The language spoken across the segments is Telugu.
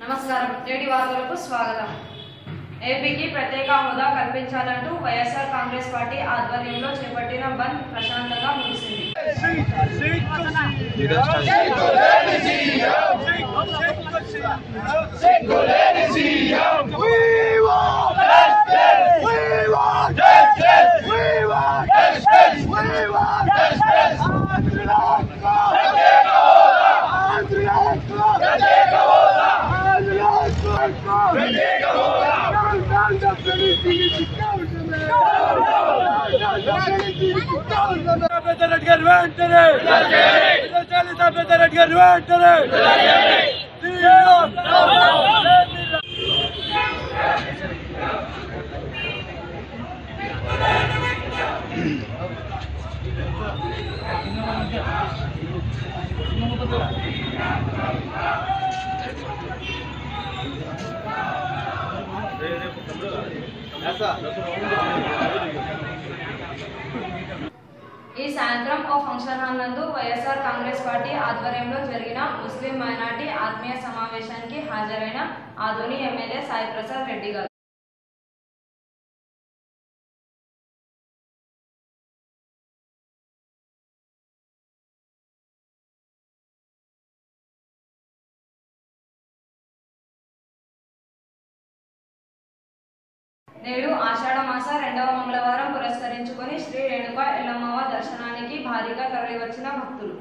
నమస్కారం నేటి వార్తలకు స్వాగతం ఏపీకి ప్రత్యేక హోదా కల్పించాలంటూ వైఎస్ఆర్ కాంగ్రెస్ పార్టీ ఆధ్వర్యంలో చేపట్టిన బంద్ ప్రశాంతంగా ముగిసింది పెద్దరెడ్డి గారు వెంటనే లలిత పెద్దరెడ్డి గారు వెంటనే ఈ సాయంత్రం ఓ ఫంక్షన్ హాల్ నందు వైఎస్ఆర్ కాంగ్రెస్ పార్టీ ఆధ్వర్యంలో జరిగిన ముస్లిం మైనార్టీ ఆత్మీయ సమావేశానికి హాజరైన ఆధుని ఎమ్మెల్యే సాయి ప్రసాద్ రెడ్డి గారు నేడు ఆషాఢ మాస రెండవ మంగళవారం పురస్కరించుకొని శ్రీ రేణుక ఎల్లమ్మవ దర్శనానికి భారీగా తరలివచ్చిన భక్తులు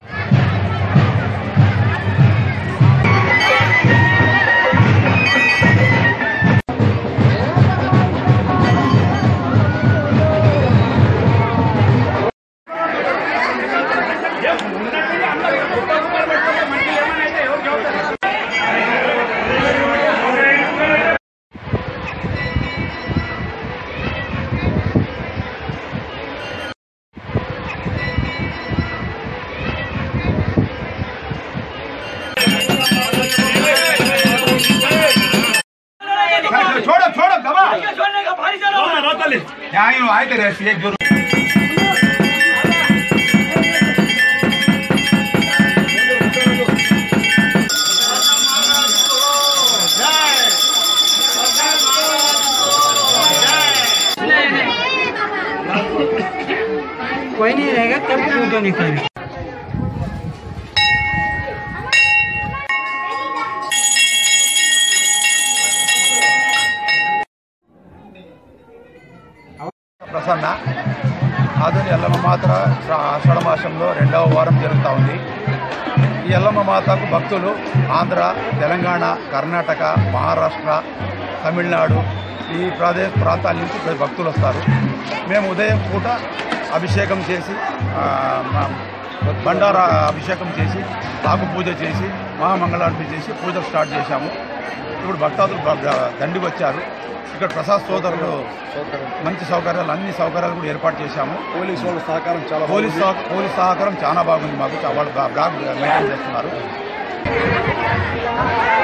छोड़ो छोड़ो दबा यहाँ यूँ आए थे रेसी एक जरूर कोई नहीं रहेगा तब क्यों तो निकल ప్రసన్న ఆధుని ఎల్లమ్మ మాత ఆషాఢ మాసంలో రెండవ వారం జరుగుతూ ఉంది ఈ ఎల్లమ్మ మాతకు భక్తులు ఆంధ్ర తెలంగాణ కర్ణాటక మహారాష్ట్ర తమిళనాడు ఈ ప్రదేశ ప్రాంతాల నుంచి ప్ర- భక్తులు వస్తారు మేము ఉదయం పూట అభిషేకం చేసి ఆ, మా- బండారా అభిషేకం చేసి ఆకు పూజ చేసి మహామంగళారతి చేసి పూజ స్టార్ట్ చేశాము ఇప్పుడు భక్తాదులు బ- దండి వచ్చారు ఇక్కడ ప్రసాద్ సోదరులు మంచి సౌకర్యాలు అన్ని సౌకర్యాలు కూడా ఏర్పాటు చేశాము పోలీసు వాళ్ళ సహకారం చాలా పోలీస్ సహ- పోలీస్ సహకారం చాలా బాగుంది మాకు చా- వాళ్ళు బా- బాగా మెయింటైన్ చేస్తున్నారు